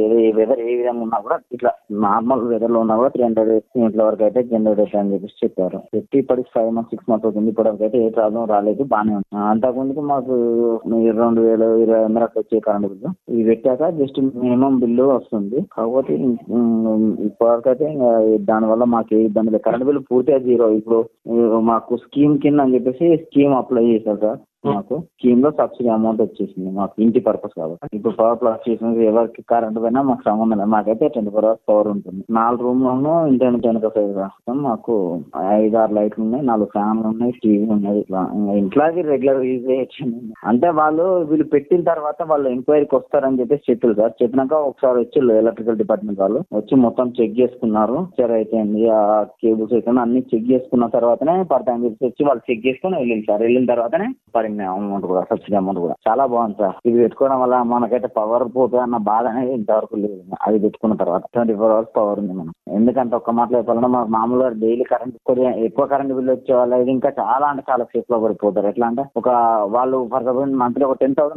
ఏ weather ఏ విధంగా ఉన్నా కూడా ఇట్లా నార్మల్ వెదర్ లో ఉన్నా కూడా త్రీ హండ్రెడ్ యూనిట్ల వరకు అయితే జనరేట్ అవుతుంది అని చెప్పేసి చెప్పారు పెట్టి ఇప్పటికి ఫైవ్ మంత్స్ సిక్స్ మంత్స్ అవుతుంది ఇప్పటివరకు అయితే ఏ ప్రాబ్లం రాలేదు బాగానే ఉంది ఆ, అంతకుముందుకు మాకు ఈ రెండు వేలు ఇరవై వందలు అట్లా వచ్చే కరెంట్ బిల్లు ఇది పెట్టాక జస్ట్ మినిమం బిల్లు వస్తుంది కాకపోతే ఉమ్, ఇప్పటివరకు అయితే ఇంకా దానివల్ల మాకు ఏ ఇబ్బంది లేదు కరెంట్ బిల్లు పూర్తిగా జీరో ఇప్పుడు ఈ మాకు స్కీమ్ కింద అని చెప్పేసి స్కీమ్ అప్లై చేశారు సార్ మాకు స్కీమ్ లో సబ్సిడీ అమౌంట్ వచ్చేసింది మాకు ఇంటి పర్పస్ కాబట్టి ఇప్పుడు పవర్ ప్లాస్ చేసిన ఎవరికి కరెంట్ పోయినా మాకు సంబంధం లేదు మాకైతే ట్వంటీ ఫోర్ అవర్స్ పవర్ ఉంటుంది నాలుగు రూమ్ లోను ఇంటర్నెట్ వెనక సైడ్ రాస్తాం మాకు ఐదు ఆరు లైట్లు ఉన్నాయి నాలుగు ఫ్యాన్లు ఉన్నాయి టీవీ ఉన్నది ఇట్లా ఇంకా ఇంట్లోకి రెగ్యులర్ యూజ్ చేయొచ్చు అంటే వాళ్ళు వీళ్ళు పెట్టిన తర్వాత వాళ్ళు ఎంక్వైరీకి వస్తారని చెప్పేసి చెప్పారు సార్ చెప్పినాక ఒకసారి వచ్చి ఎలక్ట్రికల్ డిపార్ట్మెంట్ వాళ్ళు వచ్చి మొత్తం చెక్ చేసుకున్నారు సరే అయితే ఆ కేబుల్స్ అయితే అన్ని చెక్ చేసుకున్న తర్వాతనే పడతాయని చెప్పేసి వచ్చి వాళ్ళు చెక్ చేసుకుని వెళ్ళింది సార్ వెళ్ళిన తర్వాతనే పడింది అమౌంట్ కూడా సబ్సిడీ అమౌంట్ కూడా చాలా బాగుంది సార్ ఇది పెట్టుకోవడం వల్ల మనకైతే పవర్ పోతుంది అన్న బాధ అనేది ఇంతవరకు లేదు అది పెట్టుకున్న తర్వాత ట్వంటీ ఫోర్ అవర్స్ పవర్ ఉంది మనం ఎందుకంటే ఒక్క మాటలో చెప్పాలంటే మాకు మామూలుగా డైలీ కరెంట్ కొద్దిగా ఎక్కువ కరెంట్ బిల్ వచ్చే వాళ్ళు అయితే ఇంకా చాలా అంటే చాలా సేఫ్ లో పడిపోతారు ఎట్లా అంటే ఒక వాళ్ళు ఫర్ సపోజ్ మంత్లీ ఒక టెన్ థౌసండ్